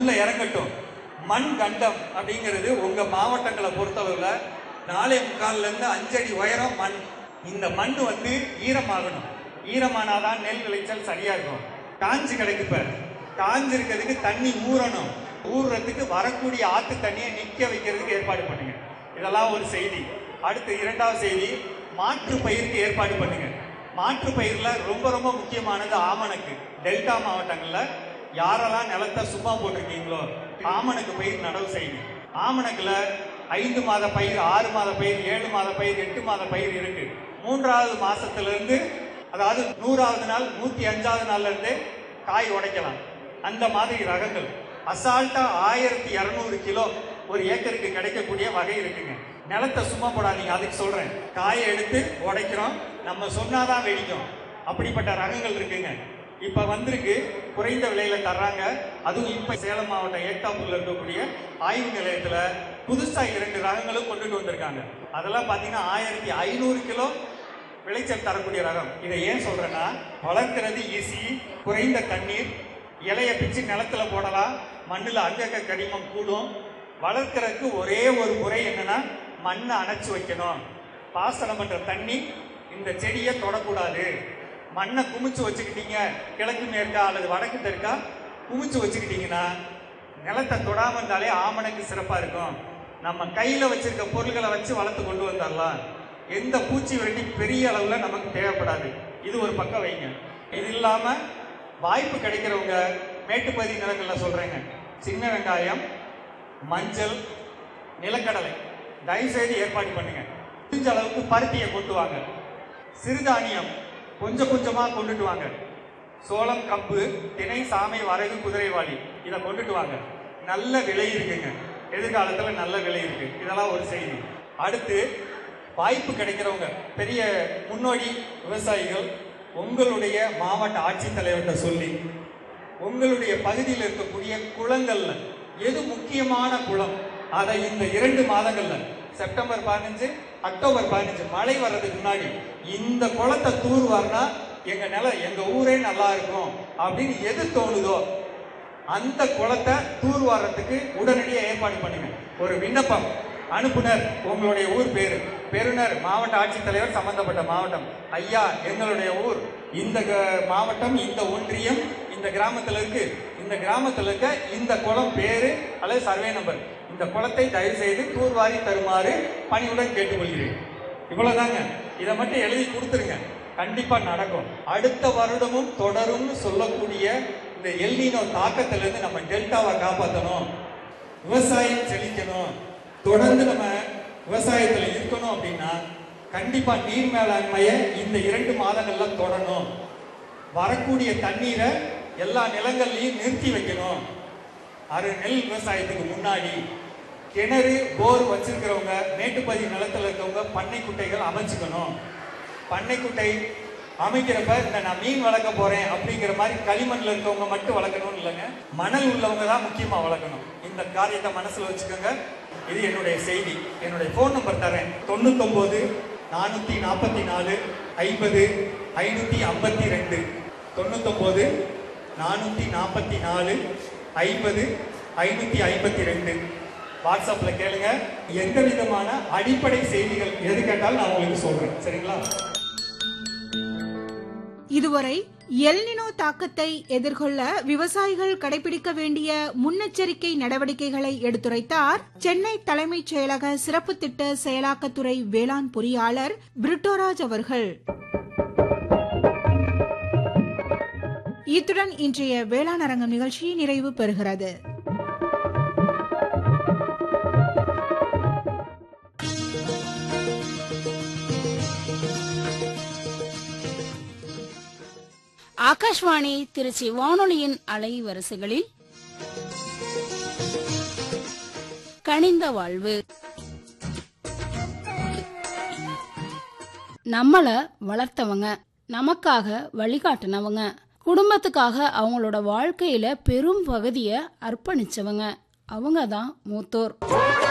உள்ள இறங்கட்டும் மண் கண்டம் அப்படிங்கிறது உங்க மாவட்டங்களை பொறுத்தளவுல நாலே முக்கால்ல இருந்து அஞ்சடி உயரம் மண் இந்த மண் வந்து ஈரமாகணும் ஈரமானாதான் நெல் விளைச்சல் சரியா இருக்கும் காஞ்சு கிடக்கு இப்ப காஞ்சு இருக்கிறதுக்கு தண்ணி ஊறணும் ஊறுறதுக்கு வரக்கூடிய ஆத்து தண்ணியை நிக்க வைக்கிறதுக்கு ஏற்பாடு பண்ணுங்க இதெல்லாம் ஒரு செய்தி அடுத்து இரண்டாவது செய்தி மாற்று பயிருக்கு ஏற்பாடு பண்ணுங்க மாற்று பயிர்ல ரொம்ப ரொம்ப முக்கியமானது ஆமணக்கு டெல்டா மாவட்டங்கள்ல யாரெல்லாம் நிலத்தை சும்மா போட்டிருக்கீங்களோ ஆமணக்கு பயிர் நடவு செய்யுங்க ஆமணக்குல ஐந்து மாத பயிர் ஆறு மாத பயிர் ஏழு மாத பயிர் எட்டு மாத பயிர் இருக்கு மூன்றாவது மாசத்துல இருந்து அதாவது நூறாவது நாள் நூத்தி அஞ்சாவது நாள்ல இருந்தே காய் உடைக்கலாம் அந்த மாதிரி ரகங்கள் அசால்ட்டா ஆயிரத்தி இரநூறு கிலோ ஒரு ஏக்கருக்கு கிடைக்கக்கூடிய வகை இருக்குங்க நிலத்தை சும்மா போடாதீங்க அதுக்கு சொல்றேன் காயை எடுத்து உடைக்கிறோம் நம்ம சொன்னாதான் வெடிக்கும் அப்படிப்பட்ட ரகங்கள் இருக்குங்க இப்ப வந்திருக்கு குறைந்த விலையில தர்றாங்க அதுவும் இப்ப சேலம் மாவட்டம் ஏத்தாப்பூர்ல இருக்கக்கூடிய ஆய்வு நிலையத்துல புதுசா இரண்டு ரகங்களும் கொண்டுட்டு வந்திருக்காங்க அதெல்லாம் பாத்தீங்கன்னா ஆயிரத்தி ஐநூறு கிலோ விளைச்சல் தரக்கூடிய ரகம் இதை ஏன் சொல்றேன்னா வளர்க்கிறது ஈஸி குறைந்த தண்ணீர் இலைய பிச்சு நிலத்துல போடலாம் மண்ணுல அங்கக கரிமம் கூடும் வளர்க்கறதுக்கு ஒரே ஒரு முறை என்னன்னா மண்ணை அணைச்சு வைக்கணும் பாசனம் பண்ற தண்ணி இந்த செடியை தொடக்கூடாது மண்ணை குமிச்சு வச்சுக்கிட்டீங்க கிழக்கு மேற்கா அல்லது வடக்கு தெற்கா குமிச்சு வச்சுக்கிட்டீங்கன்னா நிலத்தை தொடாம இருந்தாலே ஆமணக்கு சிறப்பா இருக்கும் நம்ம கையில வச்சிருக்க பொருள்களை வச்சு வளர்த்து கொண்டு வந்துடலாம் எந்த பூச்சி விரட்டி பெரிய அளவுல நமக்கு தேவைப்படாது இது ஒரு பக்கம் வைங்க இது இல்லாம வாய்ப்பு கிடைக்கிறவங்க மேட்டுப்பதி நிலங்கள்ல சொல்றேங்க சின்ன வெங்காயம் மஞ்சள் நிலக்கடலை தயவுசெய்து ஏற்பாடு பண்ணுங்க முடிஞ்ச அளவுக்கு பருத்தியை கொண்டு வாங்க சிறுதானியம் கொஞ்சம் கொஞ்சமா கொண்டுட்டு வாங்க சோளம் கம்பு திணை சாமை வரகு குதிரைவாளி இதை கொண்டுட்டு வாங்க நல்ல விலை இருக்குங்க எதிர்காலத்துல நல்ல விலை இருக்கு இதெல்லாம் ஒரு செய்தி அடுத்து வாய்ப்பு கிடைக்கிறவங்க பெரிய முன்னோடி விவசாயிகள் உங்களுடைய மாவட்ட ஆட்சித்தலைவர்கிட்ட சொல்லி உங்களுடைய பகுதியில் இருக்கக்கூடிய குளங்கள்ல எது முக்கியமான குளம் அதை இந்த இரண்டு மாதங்கள்ல செப்டம்பர் பதினஞ்சு அக்டோபர் பதினஞ்சு மழை வர்றதுக்கு முன்னாடி இந்த குளத்தை தூர்வார்னா எங்க நில எங்க ஊரே நல்லா இருக்கும் அப்படின்னு எது தோணுதோ அந்த குளத்தை தூர்வாரத்துக்கு உடனடியாக ஏற்பாடு பண்ணுங்க ஒரு விண்ணப்பம் அனுப்புனர் உங்களுடைய ஊர் பேரு பெறுநர் மாவட்ட ஆட்சித்தலைவர் சம்பந்தப்பட்ட மாவட்டம் ஐயா எங்களுடைய ஊர் இந்த க- மாவட்டம் இந்த ஒன்றியம் இந்த கிராமத்துல இருக்கு இந்த கிராமத்துல இருக்க இந்த குளம் பேரு அல்லது சர்வே நம்பர் இந்த குளத்தை தயவு செய்து தூர்வாரி தருமாறு பணியுடன் கேட்டுக்கொள்கிறேன் இவ்வளவுதாங்க இதை மட்டும் எழுதி கொடுத்துருங்க கண்டிப்பா நடக்கும் அடுத்த வருடமும் தொடரும்னு சொல்லக்கூடிய இந்த எல்னினோ தாக்கத்திலிருந்து நம்ம டெல்டாவை காப்பாற்றணும் விவசாயம் செழிக்கணும் தொடர்ந்து நம்ம விவசாயத்துல இருக்கணும் அப்படின்னா கண்டிப்பா நீர் மேலாண்மையை இந்த இரண்டு மாதங்கள்ல தொடரணும் வரக்கூடிய தண்ணீரை எல்லா நிலங்கள்லையும் நிறுத்தி வைக்கணும் அரு நெல் விவசாயத்துக்கு முன்னாடி கிணறு போர் வச்சிருக்கிறவங்க மேட்டுப்பதி நிலத்துல இருக்கவங்க பண்ணை குட்டைகள் அமைச்சுக்கணும் பண்ணை குட்டை அமைக்கிறப்ப இந்த நான் மீன் வளர்க்க போறேன் அப்படிங்கிற மாதிரி களிமண்ல இருக்கவங்க மட்டும் வளர்க்கணும்னு இல்லைங்க மணல் உள்ளவங்க தான் முக்கியமா வளர்க்கணும் இந்த காரியத்தை மனசுல வச்சுக்கோங்க இது என்னுடைய செய்தி என்னுடைய ஃபோன் நம்பர் தரேன் தொண்ணூத்தொன்பது நானூத்தி நாற்பத்தி நாலு ஐம்பது ஐநூத்தி ஐம்பத்தி ரெண்டு தொண்ணூத்தொன்பது நானூத்தி நாற்பத்தி நாலு ஐம்பது ஐநூத்தி ஐம்பத்தி ரெண்டு வாட்ஸ்அப்ல கேளுங்க எந்த விதமான அடிப்படை செய்திகள் எது கேட்டாலும் நான் உங்களுக்கு சொல்றேன் சரிங்களா இதுவரை எல்னினோ தாக்கத்தை எதிர்கொள்ள விவசாயிகள் கடைபிடிக்க வேண்டிய முன்னெச்சரிக்கை நடவடிக்கைகளை எடுத்துரைத்தார் சென்னை தலைமைச் செயலக சிறப்பு திட்ட செயலாக்கத்துறை வேளாண் பொறியாளர் பிரிட்டோராஜ் அவர்கள் இத்துடன் இன்றைய வேளாண் அரங்கம் நிகழ்ச்சி நிறைவு பெறுகிறது ஆகாஷ்வாணி திருச்சி வானொலியின் அலைவரிசைகளில் கனிந்த வாழ்வு நம்மள வளர்த்தவங்க நமக்காக வழிகாட்டுனவங்க குடும்பத்துக்காக அவங்களோட வாழ்க்கையில பெரும் பகுதியை அர்ப்பணிச்சவங்க அவங்க தான் மூத்தோர்